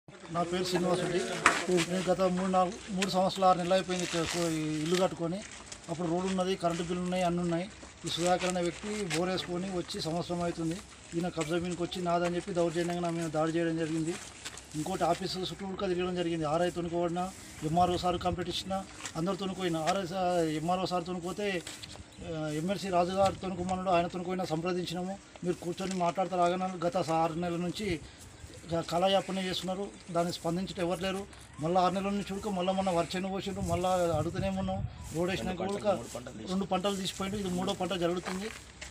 నా పేరు శ్రీనివాస్ రెడ్డి నేను గత మూడు నాలుగు మూడు సంవత్సరాలు ఆరు నెలలు అయిపోయింది ఇక్కడ కో- ఈ ఇల్లు కట్టుకొని అప్పుడు రోడ్డు ఉన్నది కరెంటు బిల్లు ఉన్నాయి అన్నీ ఉన్నాయి ఈ సుధాకర్ అనే వ్యక్తి బోర్ వేసుకొని వచ్చి సంవత్సరం అవుతుంది ఈయన కబ్జా మీదకి వచ్చి నాదని చెప్పి దౌర్జన్యంగా నా మీద దాడి చేయడం జరిగింది ఇంకోటి ఆఫీసు చుట్టూ కూడా తిరగడం జరిగింది ఆర్ఐ తొనుకోడినా ఎంఆర్ఓ సార్ కాంపిటీషన్ అందరు తొనుకోయిన ఆర్ఐ ఎంఆర్ఓ సార్ తొనుకోతే ఎమ్మెల్సీ రాజు గారు తొనుకోమన్నాడు ఆయన తొనుకోయినా సంప్రదించినాము మీరు కూర్చొని మాట్లాడతారు ఆగనాలు గత ఆరు నెలల నుంచి కళాయాపన చేస్తున్నారు దాన్ని స్పందించడం ఎవరు లేరు మళ్ళీ ఆరు నెలల నుంచి ఉడక మళ్ళీ మొన్న వర్షం పోసిండ్రు మళ్ళీ అడుగుతూనే ఉన్నాం రోడ్ వేసినాక ఉడక రెండు పంటలు తీసిపోయిండు ఇది మూడో పంట జరుగుతుంది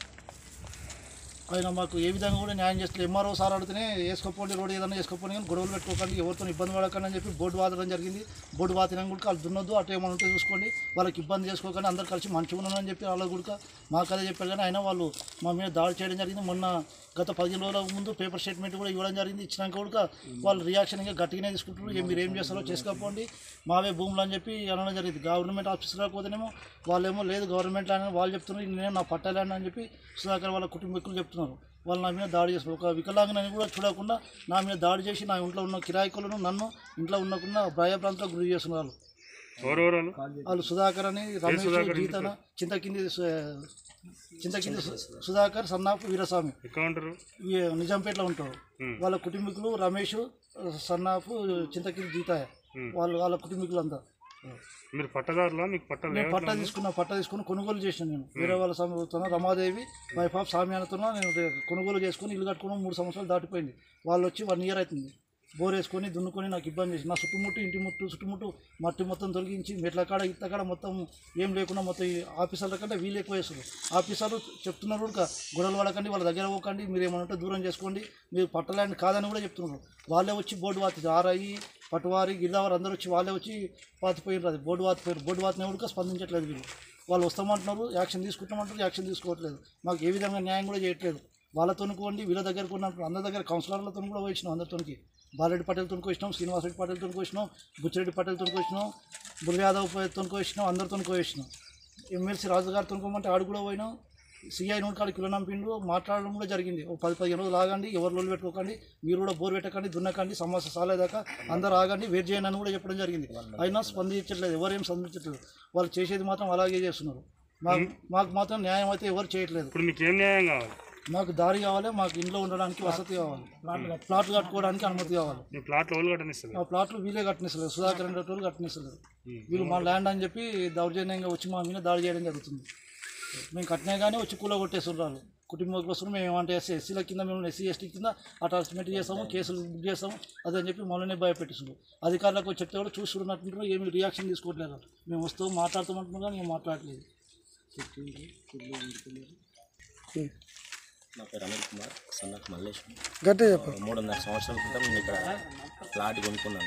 ఆయన మాకు ఏ విధంగా కూడా న్యాయం చేస్తారు ఎంఆర్ఓ సార్ అడిగితేనే వేసుకోపోండి రోడ్ ఏదైనా వేసుకోపోండి కానీ గొడవలు పెట్టుకోకండి ఎవరితో ఇబ్బంది పడకండి అని చెప్పి బోర్డు వాదడం జరిగింది బోర్డు వాతినం కూడా వాళ్ళు దున్నొద్దు అటు ఏమైనా ఉంటే చూసుకోండి వాళ్ళకి ఇబ్బంది చేసుకోకండి అందరు కలిసి మంచిగా ఉన్నారని చెప్పి వాళ్ళ కూడా మాకు అదే చెప్పారు కానీ అయినా వాళ్ళు మా మీద దాడి చేయడం జరిగింది మొన్న గత పదిహేను రోజుల ముందు పేపర్ స్టేట్మెంట్ కూడా ఇవ్వడం జరిగింది ఇచ్చినాక కూడా వాళ్ళు రియాక్షన్ ఇంకా గట్టిగానే తీసుకుంటున్నారు "ఏ మీరు ఏం చేస్తారో చేసుకోపోండి మావే భూములు అని చెప్పి అనడం జరిగింది గవర్నమెంట్ ఆఫీసర్లకు పోతేనేమో వాళ్ళేమో లేదు గవర్నమెంట్ ల్యాండ్ అని వాళ్ళు చెప్తున్నారు "ఇది నేను నా పట్టా ల్యాండ్ అని చెప్పి సుధాకర్ వాళ్ళ కుటుంబీకులు చెప్తున్నారు వాళ్ళు నా మీద దాడి చేస్తారు ఒక వికలాంగుని కూడా చూడకుండా నా మీద దాడి చేసి నా ఇంట్లో ఉన్న కిరాయికులను నన్ను ఇంట్లో ఉన్నకుండా భయభ్రాంతులకు గురి చేస్తున్నారు ఎవరెవరు వాళ్ళు సుధాకర్ అని రమేష్ గీతన చింతకింది సు- చింతకింది సు- సుధాకర్ సన్నాపు వీరస్వామి ఎక్కడ ఉంటారు ఇవి నిజాంపేటలో ఉంటారు వాళ్ళ కుటుంబీకులు రమేష్ సన్నాపు చింతకింది జీతాయ వాళ్ళు వాళ్ళ కుటుంబీకులు అంతా మీరు పట్టదారులా మీకు పట్ట నేను పట్టా తీసుకున్న పట్టా తీసుకుని కొనుగోలు చేసిన నేను వేరే వాళ్ళ సమయంతో రమాదేవి వైఫ్ ఆఫ్ సామ్యానతో నేను రే- కొనుగోలు చేసుకుని ఇల్లు కట్టుకుని మూడు సంవత్సరాలు దాటిపోయింది వాళ్ళు వచ్చి వన్ ఇయర్ అవుతుంది బోర్ వేసుకొని దున్నుకొని నాకు ఇబ్బంది చేసి నా చుట్టుముట్టు ఇంటి ముట్టు చుట్టుముట్టు మట్టి మొత్తం తొలగించి మెట్ల కాడ ఇట్ల కాడ మొత్తం ఏం లేకుండా మొత్తం ఈ ఆఫీసర్ల కంటే వీళ్ళు ఎక్కువ వేస్తారు ఆఫీసర్లు చెప్తున్నారు కూడా గొడవలు పడకండి వాళ్ళ దగ్గర పోకండి మీరు ఏమైనా ఉంటే దూరం చేసుకోండి మీరు పట్టలేండి కాదని కూడా చెప్తున్నారు వాళ్ళే వచ్చి బోర్డు వాతి ఆర్ఐ పట్టువారి గిరిదావారు అందరూ వచ్చి వాళ్ళే వచ్చి పాతిపోయినారు అది బోర్డు వాతిపోయారు బోర్డు వాతిని కూడా స్పందించట్లేదు వీళ్ళు వాళ్ళు వస్తామంటున్నారు యాక్షన్ తీసుకుంటామంటారు యాక్షన్ తీసుకోవట్లేదు మాకు ఏ విధంగా న్యాయం కూడా చేయట్లేదు వాళ్ళతో కోండి వీళ్ళ దగ్గరకు ఉన్నప్పుడు అందరి దగ్గర కౌన్సిలర్లతో కూడా వచ్చినాం అందరితోనికి బాలరెడ్డి పటేల్తో వచ్చినాం శ్రీనివాసరెడ్డి పటేల్తో వచ్చినాం బుచ్చిరెడ్డి పటేల్తో వచ్చినాం బుల్ యాదవ్తో వచ్చినాం అందరితో వచ్చినాం ఎమ్మెల్సీ రాజు గారితో పోమంటే ఆడు కూడా పోయినాం సిఐ నూనె కాడికి కిలో నంపిండు మాట్లాడడం కూడా జరిగింది ఒక పది పదిహేను రోజులు ఆగండి ఎవరు లోలు పెట్టుకోకండి మీరు కూడా బోర్ పెట్టకండి దున్నకండి సమస్య సాలేదాకా అందరూ ఆగండి వెయిట్ చేయండి అని కూడా చెప్పడం జరిగింది అయినా స్పందించట్లేదు ఎవరేం స్పందించట్లేదు వాళ్ళు చేసేది మాత్రం అలాగే చేస్తున్నారు మాకు మాకు మాత్రం న్యాయం అయితే ఎవరు చేయట్లేదు ఇప్పుడు మీకు ఏం న్యాయం కావాలి మాకు దారి కావాలి మాకు ఇంట్లో ఉండడానికి వసతి కావాలి ప్లాట్లు కట్టుకోవడానికి అనుమతి కావాలి మీ ప్లాట్లో వాళ్ళు కట్టనిస్తారు ఆ ప్లాట్లు వీళ్ళే కట్టనిస్తలేదు సుధాకర్ అనే వాళ్ళు కట్టనిస్తలేదు వీళ్ళు మా ల్యాండ్ అని చెప్పి దౌర్జన్యంగా వచ్చి మా మీద దాడి చేయడం జరుగుతుంది మేము కట్టినా కానీ వచ్చి కూల కొట్టేస్తున్నారు కుటుంబం కోసం మేము ఏమంటే ఎస్సీ ఎస్సీల కింద మేము ఎస్సీ ఎస్టీ కింద అటాచ్మెంట్ చేస్తాము కేసులు బుక్ చేస్తాము అదని చెప్పి మనల్ని భయపెట్టిస్తున్నారు అధికారులకు చెప్తే కూడా చూస్తున్నట్టుంటారు ఏమి రియాక్షన్ తీసుకోవట్లేదు మేము వస్తూ మాట్లాడుతామంటున్నాం కానీ మేము మాట్లాడలేదు నా పేరు అనిల్ కుమార్ సన్నక్ మల్లేశం గట్టే చెప్పు మూడున్నర సంవత్సరాల క్రితం నేను ఇక్కడ ప్లాట్ కొనుక్కున్నాను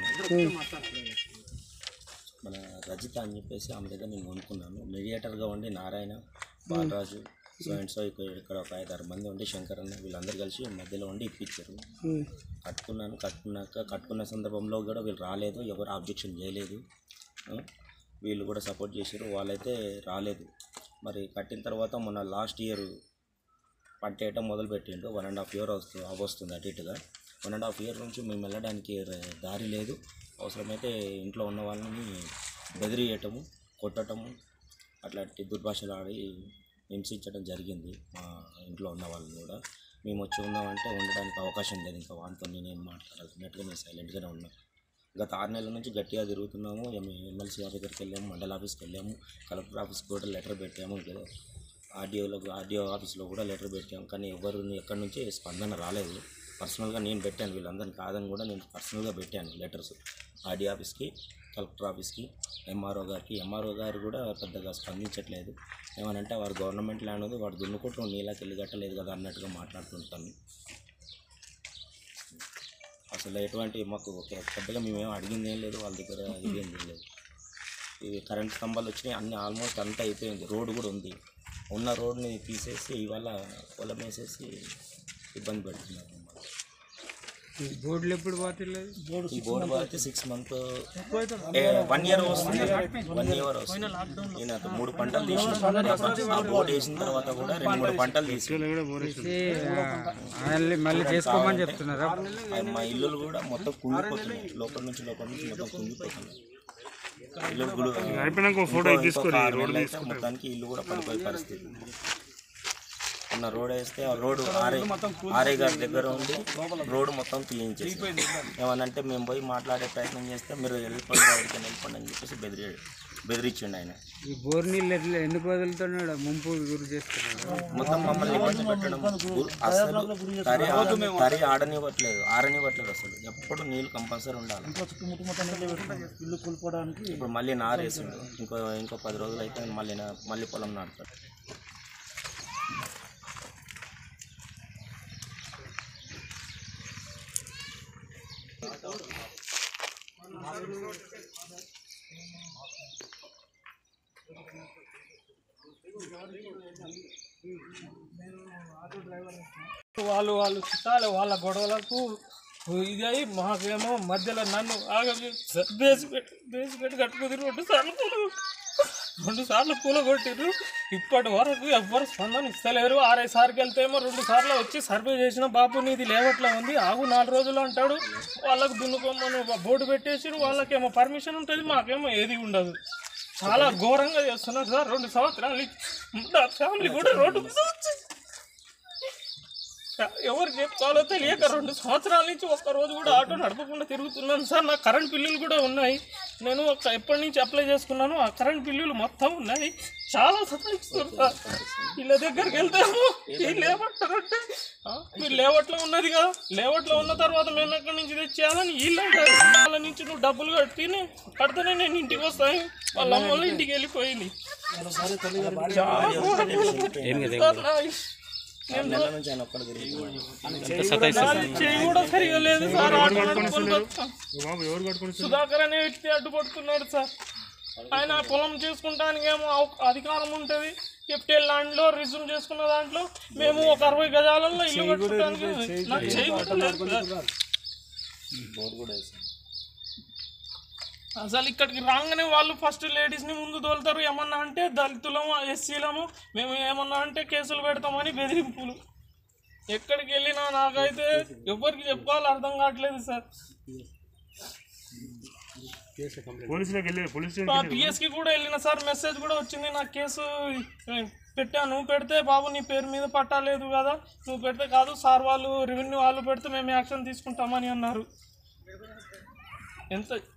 మన రజిత అని చెప్పేసి ఆమె దగ్గర నేను కొనుక్కున్నాను మీడియేటర్గా ఉండి Narayana Balaraju so and so ఇక్కడ ఇక్కడ ఒక ఐదు ఆరు మంది ఉండి శంకర్ అన్న వీళ్ళందరూ కలిసి మధ్యలో ఉండి ఇప్పించారు కట్టుకున్నాను కట్టుకున్నాక కట్టుకున్న సందర్భంలో కూడా వీళ్ళు రాలేదు ఎవరు ఆబ్జెక్షన్ చేయలేదు ఆ, వీళ్ళు కూడా సపోర్ట్ చేశారు వాళ్ళైతే రాలేదు మరి కట్టిన తర్వాత మొన్న లాస్ట్ ఇయర్ పంట వేయటం మొదలు పెట్టిండు వన్ అండ్ హాఫ్ ఇయర్ వస్తు వస్తుంది అటు ఇటుగా వన్ అండ్ హాఫ్ ఇయర్ నుంచి మేము వెళ్ళడానికి ర- దారి లేదు అవసరమైతే ఇంట్లో ఉన్న వాళ్ళని బెదిరియటము కొట్టటము అట్లాంటి దుర్భాషలు ఆడి హింసించడం జరిగింది మా ఇంట్లో ఉన్న వాళ్ళని కూడా మేము వచ్చి ఉన్నామంటే ఉండడానికి అవకాశం లేదు ఇంకా వాళ్ళతో నేనేం మాట్లాడాల్సినట్టుగా మేము సైలెంట్గానే ఉన్నాం గత ఆరు నెలల నుంచి గట్టిగా తిరుగుతున్నాము ఎమ్- ఎమ్మెల్సీ గారి దగ్గరికి వెళ్ళాము మండల ఆఫీస్కి వెళ్ళాము కలెక్టర్ ఆఫీస్కి కూడా లెటర్ పెట్టాము ఆర్డీఓలో ఆర్డీఓ ఆఫీస్లో కూడా లెటర్ పెట్టాము కానీ ఎవరు ఎక్కడి నుంచి స్పందన రాలేదు పర్సనల్గా నేను పెట్టాను వీళ్ళందరినీ కాదని కూడా నేను పర్సనల్గా పెట్టాను లెటర్స్ ఆర్డీ ఆఫీస్కి కలెక్టర్ ఆఫీస్కి ఎంఆర్ఓ గారికి ఎంఆర్ఓ గారు కూడా పెద్దగా స్పందించట్లేదు ఏమనంటే వాడు గవర్నమెంట్ ల్యాండ్ ఉంది వాడు దున్నుకుంటూ నీళ్ళకి వెళ్ళి కట్టలేదు కదా అన్నట్టుగా మాట్లాడుతుంటాను అసలు ఎటువంటి మాకు ఒక పెద్దగా మేమేం అడిగింది ఏం లేదు వాళ్ళ దగ్గర అడిగింది ఏం లేదు ఇవి కరెంట్ స్తంభాలు వచ్చినాయి అన్ని ఆల్మోస్ట్ అంతా అయిపోయింది రోడ్డు కూడా ఉంది ఉన్న రోడ్ని తీసేసి ఇవాళ పొలం వేసేసి ఇబ్బంది పెడుతున్నారు బోర్డులు ఎప్పుడు పోతలేదు బోర్డు ఈ బోర్డు అయితే సిక్స్ మంత్ వన్ ఇయర్ వస్తుంది వన్ ఇయర్ వస్తుంది ఈయన మూడు పంటలు తీసి ఆ బోర్డు వేసిన తర్వాత కూడా రెండు మూడు పంటలు తీసి కూడా బోర్ వేసింది మళ్ళీ మళ్ళీ చేసుకోమని చెప్తున్నారా మా ఇల్లులు కూడా మొత్తం కుంగిపోతున్నాయి లోపల నుంచి లోపల నుంచి మొత్తం కుంగిపోతున్నాయి ఇల్లు గుడి అయిపోయినాక ఒక ఫోటో తీసుకోరు ఆరు నెలలు అయితే మొత్తానికి ఇల్లు కూడా పడిపోయే పరిస్థితి ఉన్న రోడ్ వేస్తే ఆ రోడ్ ఆర్ఐ ఆర్ఐ గారి దగ్గర ఉండి రోడ్ మొత్తం తీయించేసి ఏమనంటే మేము పోయి మాట్లాడే ప్రయత్నం చేస్తే మీరు వెళ్ళిపోండి బయటికి వెళ్ళిపోండి అని చెప్పేసి బెదిరి బెదిరించిండు ఆయన ఈ బోర్ నీళ్ళు ఎట్లా ఎందుకు వదులుతున్నాడు ముంపు గురి చేస్తున్నాడు మొత్తం మమ్మల్ని ఇబ్బంది పెట్టడం గు- అసలు తరి ఆడ- తరి ఆడనివ్వట్లేదు ఆడనివ్వట్లేదు అసలు ఎప్పుడు నీళ్ళు కంపల్సరీ ఉండాలి ఇంట్లో చుట్టుముట్టు మొత్తం నీళ్ళు పెట్టుకున్నాం ఇల్లు కూలిపోవడానికి ఇప్పుడు మళ్ళీ నారేసిండు ఇంకో ఇంకో పది రోజులు అయితే మళ్ళీ నా- మళ్ళీ పొలం నాటుతాడు వాళ్ళు వాళ్ళు చుట్టాలు వాళ్ళ గొడవలకు ఇది అయి మాకేమో మధ్యలో నన్ను ఆగమి బేసి పెట్టి బేసి పెట్టి కట్టుకుని రెండు సార్లు పూల రెండు సార్లు పూల కొట్టిర్రు ఇప్పటి వరకు ఎవ్వరు స్పందన ఇస్తలేరు ఆర్ఐ సార్కి వెళ్తేమో రెండు సార్లు వచ్చి సర్వే చేసిన బాబు నీది లేవట్లా ఉంది ఆగు నాలుగు రోజులు అంటాడు వాళ్ళకు దున్నుకోమని బోర్డు పెట్టేసిరు వాళ్ళకేమో పర్మిషన్ ఉంటుంది మాకేమో ఏది ఉండదు చాలా ఘోరంగా చేస్తున్నారు సార్ రెండు సంవత్సరాలు నా ఫ్యామిలీ కూడా రోడ్డు మీద వచ్చింది ఎవరు చెప్పుకోవాలో తెలియక రెండు సంవత్సరాల నుంచి ఒక్క రోజు కూడా ఆటో నడపకుండా తిరుగుతున్నాను సార్ నా కరెంట్ బిల్లులు కూడా ఉన్నాయి నేను ఒక ఎప్పటి నుంచి అప్లై చేసుకున్నాను ఆ కరెంట్ బిల్లులు మొత్తం ఉన్నాయి చాలా సతాయిస్తారు సార్ వీళ్ళ దగ్గరికి వెళ్తాము వీళ్ళు ఏమంటారంటే "ఆ, మీరు లేవట్లో ఉన్నది కదా లేవట్లో ఉన్న తర్వాత మేము ఎక్కడి నుంచి తెచ్చేయాలని వీళ్ళు అంటారు వాళ్ళ నుంచి నువ్వు డబ్బులు కట్టి కడితేనే నేను ఇంటికి వస్తాను వాళ్ళ అమ్మ వాళ్ళ ఇంటికి వెళ్ళిపోయింది చాలా ఘోరంగా ఉంది. సార్, నా ఆరు నెలల నుంచి ఆయన ఒక్కడ తిరుగుతున్నాడు నాది చెయ్యి కూడా సరిగా లేదు సార్ ఆటో నడుపుకొని బతుకుతాం. బాబు ఎవరు కట్టుకొని సుధాకర్ అనే వ్యక్తి అడ్డుపడుతున్నాడు సార్ ఆయన పొలం చేసుకుంటానికి ఏమో అవ- అధికారం ఉంటుంది ఎఫ్టీఎల్ ల్యాండ్ లో రిజ్యూమ్ చేసుకున్న దాంట్లో మేము ఒక అరవై గజాలలో ఇల్లు కట్టుకోవడానికి నాకు చేయి కూడా లేదు సార్. బోర్డు కూడా వేసాం అసలు ఇక్కడికి రాగానే వాళ్ళు ఫస్ట్ లేడీస్ని ముందు తోలుతారు ఏమన్నా అంటే దళితులము ఎస్సీలము మేము ఏమన్నా అంటే కేసులు పెడతామని బెదిరింపులు ఎక్కడికి వెళ్ళినా నాకైతే ఎవరికి చెప్పుకోవాలో అర్థం కావట్లేదు సార్ పోలీసులకు వెళ్ళి పోలీస్ స్టేషన్ పిఎస్కి కూడా వెళ్ళిన సార్ మెసేజ్ కూడా వచ్చింది నా కేసు ఏ, పెట్టాను పెడితే బాబు నీ పేరు మీద పట్టాలేదు కదా నువ్వు పెడితే కాదు సార్ వాళ్ళు రెవెన్యూ వాళ్ళు పెడితే మేము యాక్షన్ తీసుకుంటామని అన్నారు ఎంత